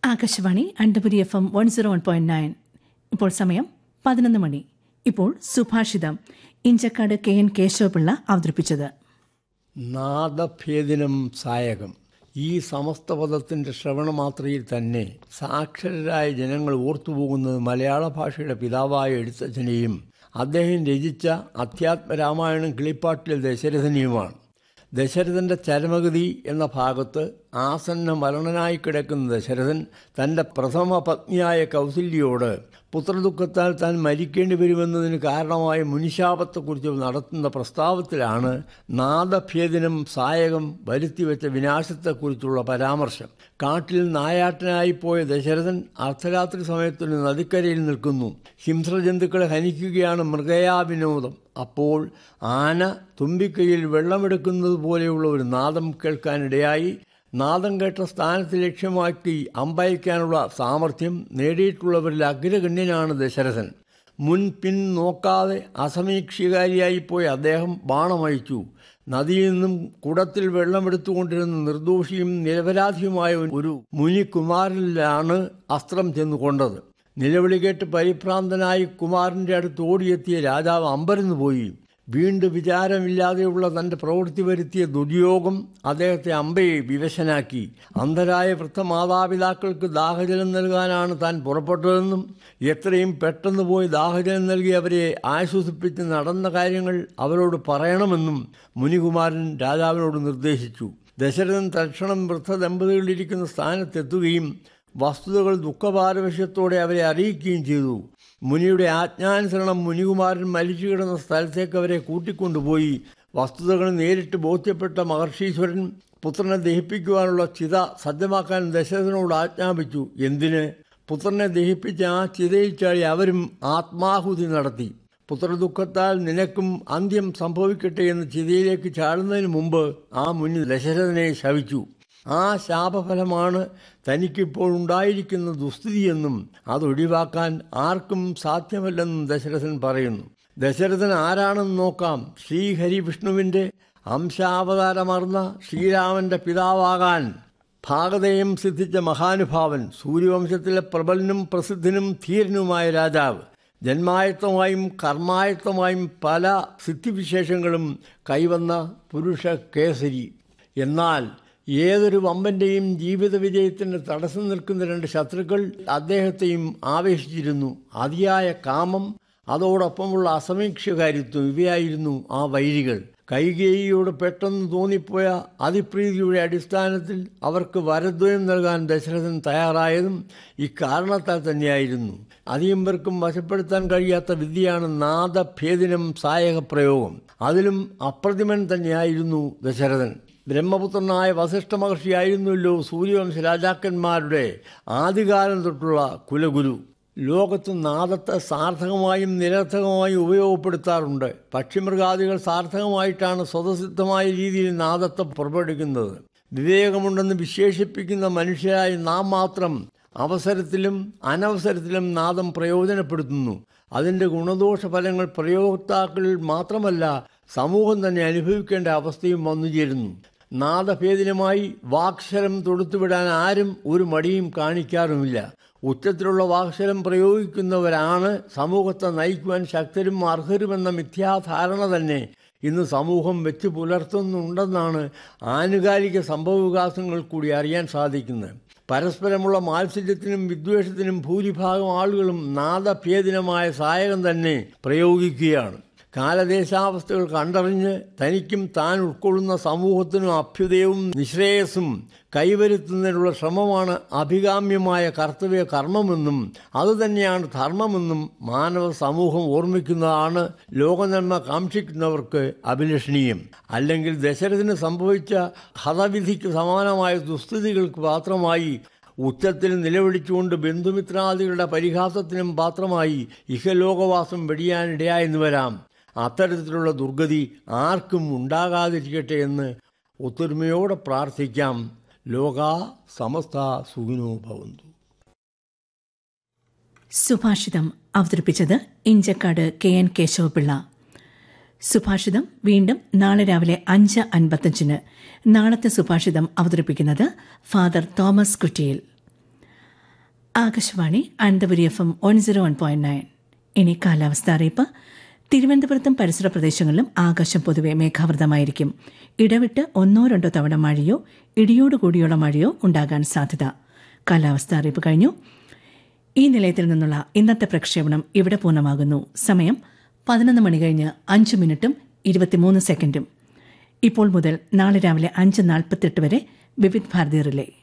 Akashvani Anantapuri F M one zero one point nine ഇപ്പോൾ സമയം പതിനൊന്ന് മണി ഇപ്പോൾ സുഭാഷിതം ഇഞ്ചക്കാട് കെ എൻ കേശവപിള്ള അവതരിപ്പിച്ചത് നാദഭേദിനം സായകം ഈ സമസ്ത പദത്തിൻ്റെ ശ്രവണമാത്രയിൽ തന്നെ സാക്ഷരരായ ജനങ്ങൾ ഓർത്തുപോകുന്നത് മലയാള ഭാഷയുടെ പിതാവായ എഴുത്തച്ഛനെയും അദ്ദേഹം രചിച്ച അധ്യാത്മരാമായണം കിളിപ്പാട്ടിലെ ദശരഥനെയുമാണ് ദശരഥന്റെ ചരമഗതി എന്ന ഭാഗത്ത് ആസന്ന മരണനായി കിടക്കുന്ന ദശരഥൻ തൻ്റെ പ്രഥമ പത്നിയായ കൗസല്യയോട് പുത്രദുഃഖത്താൽ താൻ മരിക്കേണ്ടി വരുമെന്നതിന് കാരണമായ മുനിശാപത്തെക്കുറിച്ച് നടത്തുന്ന പ്രസ്താവത്തിലാണ് നാദഭേദനം സായകം വരുത്തിവെച്ച വിനാശത്തെക്കുറിച്ചുള്ള പരാമർശം കാട്ടിൽ നായാട്ടനായിപ്പോയ ദശരഥൻ അർദ്ധരാത്രി സമയത്തൊരു നദിക്കരയിൽ നിൽക്കുന്നു ഹിംസ്രജന്തുക്കളെ ഹനിക്കുകയാണ് മൃഗയാ വിനോദം അപ്പോൾ ആന തുമ്പിക്കൈയിൽ വെള്ളമെടുക്കുന്നത് പോലെയുള്ള ഒരു നാദം കേൾക്കാനിടയായി നാദം കേട്ട സ്ഥാനത്ത് ലക്ഷ്യമാക്കി അമ്പയക്കാനുള്ള സാമർഥ്യം നേടിയിട്ടുള്ളവരിൽ അഗ്രഗണ്യനാണ് ദശരഥൻ മുൻ പിൻ നോക്കാതെ അസമീക്ഷികാരിയായിപ്പോയ അദ്ദേഹം ബാണമയച്ചു നദിയിൽ നിന്നും കുടത്തിൽ വെള്ളമെടുത്തുകൊണ്ടിരുന്ന നിർദോഷിയും നിരപരാധിയുമായ ഒരു മുനികുമാരനിലാണ് അസ്ത്രം ചെന്നു കൊണ്ടത് നിലവിളി കേട്ട് പരിഭ്രാന്തനായി കുമാരന്റെ അടുത്ത് ഓടിയെത്തിയ രാജാവ് അമ്പരന്നു പോയി വീണ്ടും വിചാരമില്ലാതെയുള്ള തന്റെ പ്രവൃത്തി വരുത്തിയ ദുര്യോഗം അദ്ദേഹത്തെ അമ്പയെ വിവശനാക്കി അന്ധരായ വൃദ്ധമാതാപിതാക്കൾക്ക് ദാഹജലം നൽകാനാണ് താൻ പുറപ്പെട്ടതെന്നും എത്രയും പെട്ടെന്ന് പോയി ദാഹജലം നൽകി അവരെ ആശ്വസിപ്പിച്ച് നടന്ന കാര്യങ്ങൾ അവരോട് പറയണമെന്നും മുനികുമാരൻ രാജാവിനോട് നിർദ്ദേശിച്ചു ദശരഥൻ തൽക്ഷണം വൃദ്ധ ദമ്പതികളിരിക്കുന്ന സ്ഥാനത്തെത്തുകയും വസ്തുതകൾ ദുഃഖപാരവശ്യത്തോടെ അവരെ അറിയിക്കുകയും ചെയ്തു മുനിയുടെ ആജ്ഞാനുസരണം മുനികുമാരൻ മരിച്ചു കിടന്ന സ്ഥലത്തേക്ക് അവരെ കൂട്ടിക്കൊണ്ടുപോയി വസ്തുതകൾ നേരിട്ട് ബോധ്യപ്പെട്ട മഹർഷീശ്വരൻ പുത്രനെ ദഹിപ്പിക്കുവാനുള്ള ചിത സജ്ജമാക്കാൻ ദശരഥനോട് ആജ്ഞാപിച്ചു എന്തിന് പുത്രനെ ദഹിപ്പിച്ച ആ ചിതയിൽ ചാടി അവരും ആത്മാഹുതി നടത്തി പുത്രദുഃഖത്താൽ നിനക്കും അന്ത്യം സംഭവിക്കട്ടെ എന്ന് ചിതയിലേക്ക് ചാടുന്നതിന് മുമ്പ് ആ മുനി ദശരഥനെ ശവിച്ചു ആ ശാപഫലമാണ് തനിക്കിപ്പോൾ ഉണ്ടായിരിക്കുന്ന ദുസ്ഥിതിയെന്നും അതൊഴിവാക്കാൻ ആർക്കും സാധ്യമല്ലെന്നും ദശരഥൻ പറയുന്നു ദശരഥൻ ആരാണെന്ന് നോക്കാം ശ്രീഹരി വിഷ്ണുവിൻ്റെ അംശാവതാരമർന്ന ശ്രീരാമന്റെ പിതാവാകാൻ ഭാഗതയും സിദ്ധിച്ച മഹാനുഭാവൻ സൂര്യവംശത്തിലെ പ്രബലനും പ്രസിദ്ധനും ധീരനുമായ രാജാവ് ജന്മായത്വമായും കർമായത്വമായും പല സിദ്ധിവിശേഷങ്ങളും കൈവന്ന പുരുഷ കേസരി എന്നാൽ ഏതൊരു വമ്പന്റെയും ജീവിത വിജയത്തിന് തടസ്സം നിൽക്കുന്ന രണ്ട് ശത്രുക്കൾ അദ്ദേഹത്തെയും ആവേശിച്ചിരുന്നു അതിയായ കാമം അതോടൊപ്പമുള്ള അസമീക്ഷകാരിത്വം ഇവയായിരുന്നു ആ വൈരികൾ കൈകേയിയോട് പെട്ടെന്ന് തോന്നിപ്പോയ അതിപ്രീതിയുടെ അടിസ്ഥാനത്തിൽ അവർക്ക് വരദ്വയം നൽകാൻ ദശരഥൻ തയ്യാറായതും ഇക്കാരണത്താൽ തന്നെയായിരുന്നു അധികം പേർക്കും വശപ്പെടുത്താൻ കഴിയാത്ത വിദ്യയാണ് നാദഭേദിനം സായക പ്രയോഗം അതിലും അപ്രതിമൻ തന്നെയായിരുന്നു ദശരഥൻ ബ്രഹ്മപുത്രനായ വസിഷ്ഠ മഹർഷിയായിരുന്നല്ലോ സൂര്യവംശ രാജാക്കന്മാരുടെ ആദ്യകാലം തൊട്ടുള്ള കുലഗുരു ലോകത്ത് നാദത്തെ സാർത്ഥകമായും നിരർത്ഥകമായും ഉപയോഗപ്പെടുത്താറുണ്ട് പക്ഷിമൃഗാദികൾ സാർത്ഥകമായിട്ടാണ് സ്വതസിദ്ധമായ രീതിയിൽ നാദത്തെ പുറപ്പെടുവിക്കുന്നത് വിവേകമുണ്ടെന്ന് വിശേഷിപ്പിക്കുന്ന മനുഷ്യരായി നാം മാത്രം അവസരത്തിലും അനവസരത്തിലും നാദം പ്രയോജനപ്പെടുത്തുന്നു അതിൻ്റെ ഗുണദോഷ ഫലങ്ങൾ പ്രയോക്താക്കളിൽ മാത്രമല്ല സമൂഹം തന്നെ അനുഭവിക്കേണ്ട അവസ്ഥയും വന്നുചേരുന്നു നാദഭേദിനമായി വാക്ശരം തൊടുത്തുവിടാൻ ആരും ഒരു മടിയും കാണിക്കാറുമില്ല ഉച്ചത്തിലുള്ള വാക്ശരം പ്രയോഗിക്കുന്നവരാണ് സമൂഹത്തെ നയിക്കുവാൻ ശക്തരും അർഹരുമെന്ന മിഥ്യാധാരണ തന്നെ ഇന്ന് സമൂഹം വെച്ച് പുലർത്തുന്നുണ്ടെന്നാണ് ആനുകാലിക സംഭവവികാസങ്ങൾ കൂടി അറിയാൻ സാധിക്കുന്നത് പരസ്പരമുള്ള മാത്സര്യത്തിനും വിദ്വേഷത്തിനും ഭൂരിഭാഗം ആളുകളും നാദഭേദിനമായ സായകം തന്നെ പ്രയോഗിക്കുകയാണ് കാലദേശാവസ്ഥകൾ കണ്ടറിഞ്ഞ് തനിക്കും താൻ ഉൾക്കൊള്ളുന്ന സമൂഹത്തിനും അഭ്യുദയവും നിശ്രേയസ്സും കൈവരുത്തുന്നതിനുള്ള ശ്രമമാണ് അഭികാമ്യമായ കർത്തവ്യ കർമ്മമെന്നും അതുതന്നെയാണ് ധർമ്മമെന്നും മാനവ സമൂഹം ഓർമ്മിക്കുന്നതാണ് ലോകനന്മ കാക്ഷിക്കുന്നവർക്ക് അഭിലഷണീയം അല്ലെങ്കിൽ ദശരഥന് സംഭവിച്ച ഹതവിധിക്ക് സമാനമായ ദുസ്ഥിതികൾക്ക് പാത്രമായി ഉച്ചത്തിൽ നിലവിളിച്ചുകൊണ്ട് ബന്ധുമിത്രാദികളുടെ പരിഹാസത്തിനും പാത്രമായി ഇഹലോകവാസം വെടിയാനിടയായെന്ന് വരാം അത്തരത്തിലുള്ള ദുർഗതി ആർക്കും ഉണ്ടാകാതിരിക്കട്ടെ എന്ന് ഒത്തൊരുമയോടെ പ്രാർത്ഥിക്കാം ലോക സമസ്ത സുഖിനോ ഭവന്തു സുഭാഷിതം അവതരിപ്പിച്ചത് ഇഞ്ചക്കാട് കെ എൻ കേശവപിള്ള സുഭാഷിതം വീണ്ടും നാളെ രാവിലെ അഞ്ച് അൻപത്തഞ്ചിന് നാളത്തെ സുഭാഷിതം അവതരിപ്പിക്കുന്നത് father Thomas Kuttiyil Akashvani Anantapuri F M one zero one point nine ഇനി കാലാവസ്ഥ അറിയിപ്പ് തിരുവനന്തപുരത്തും പരിസര പ്രദേശങ്ങളിലും ആകാശം പൊതുവെ മേഘാവൃതമായിരിക്കും ഇടവിട്ട് ഒന്നോ രണ്ടോ തവണ മഴയോ ഇടിയോടുകൂടിയുള്ള മഴയോ ഉണ്ടാകാൻ സാധ്യത കാലാവസ്ഥ അറിയിപ്പ് കഴിഞ്ഞു ഈ നിലയത്തിൽ നിന്നുള്ള ഇന്നത്തെ പ്രക്ഷേപണം ഇവിടെ പൂർണ്ണമാകുന്നു സമയം പതിനൊന്ന് മണി കഴിഞ്ഞ് അഞ്ച് മിനിറ്റും ഇരുപത്തിമൂന്ന് സെക്കൻഡും ഇപ്പോൾ മുതൽ നാളെ രാവിലെ അഞ്ച് നാൽപ്പത്തെട്ട് വരെ വിവിധ് ഭാരതി റിലേ